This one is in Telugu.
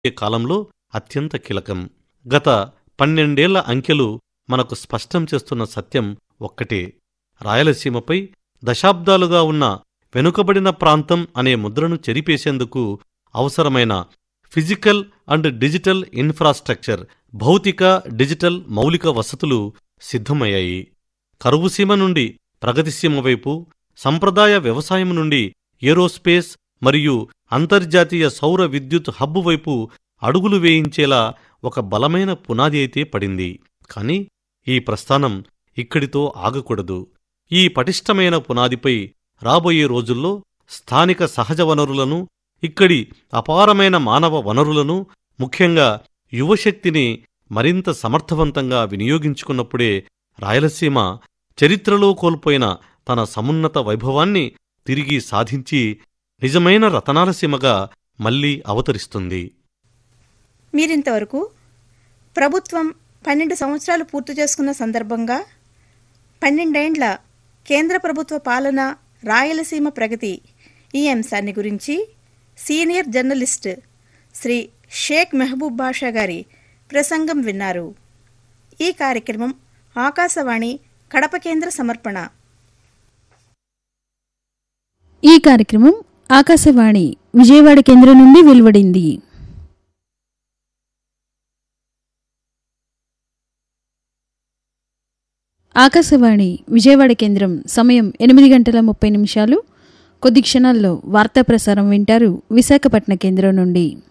కాలంలో అత్యంత కీలకం గత పన్నెండేళ్ల అంకెలు మనకు స్పష్టం చేస్తున్న సత్యం ఒక్కటే రాయలసీమపై దశాబ్దాలుగా ఉన్న వెనుకబడిన ప్రాంతం అనే ముద్రను చెరిపేసేందుకు అవసరమైన ఫిజికల్ అండ్ డిజిటల్ ఇన్ఫ్రాస్ట్రక్చర్ భౌతిక డిజిటల్ మౌలిక వసతులు సిద్ధమయ్యాయి కరువుసీమ నుండి ప్రగతిసీమ వైపు సంప్రదాయ వ్యవసాయం నుండి ఏరోస్పేస్ మరియు అంతర్జాతీయ సౌర విద్యుత్ హబ్బు వైపు అడుగులు వేయించేలా ఒక బలమైన పునాది అయితే పడింది కాని ఈ ప్రస్థానం ఇక్కడితో ఆగకూడదు ఈ పటిష్టమైన పునాదిపై రాబోయే రోజుల్లో స్థానిక సహజ వనరులను ఇక్కడి అపారమైన మానవ వనరులను ముఖ్యంగా యువశక్తిని మరింత సమర్థవంతంగా వినియోగించుకున్నప్పుడే రాయలసీమ చరిత్రలో కోల్పోయిన తన సమున్నత వైభవాన్ని తిరిగి సాధించి నిజమైన రతనాల సీమగా మళ్లీ అవతరిస్తుంది మీరింతవరకు ప్రభుత్వం పన్నెండు సంవత్సరాలు పూర్తి చేసుకున్న సందర్భంగా పన్నెండేండ్ల కేంద్ర ప్రభుత్వ పాలన రాయలసీమ ప్రగతి ఈ అంశాన్ని గురించి సీనియర్ జర్నలిస్ట్ శ్రీ షేక్ మెహబూబ్ బాషా గారి ప్రసంగం విన్నారు ఈ కార్యక్రమం ఆకాశవాణి కడప కేంద్ర సమర్పణ ఈ కార్యక్రమం ఆకాశవాణి విజయవాడ కేంద్రం నుండి వెలువడింది ఆకాశవాణి విజయవాడ కేంద్రం సమయం ఎనిమిది గంటల ముప్పై నిమిషాలు కొద్ది క్షణాల్లో వార్తా ప్రసారం వింటారు విశాఖపట్నం కేంద్రం నుండి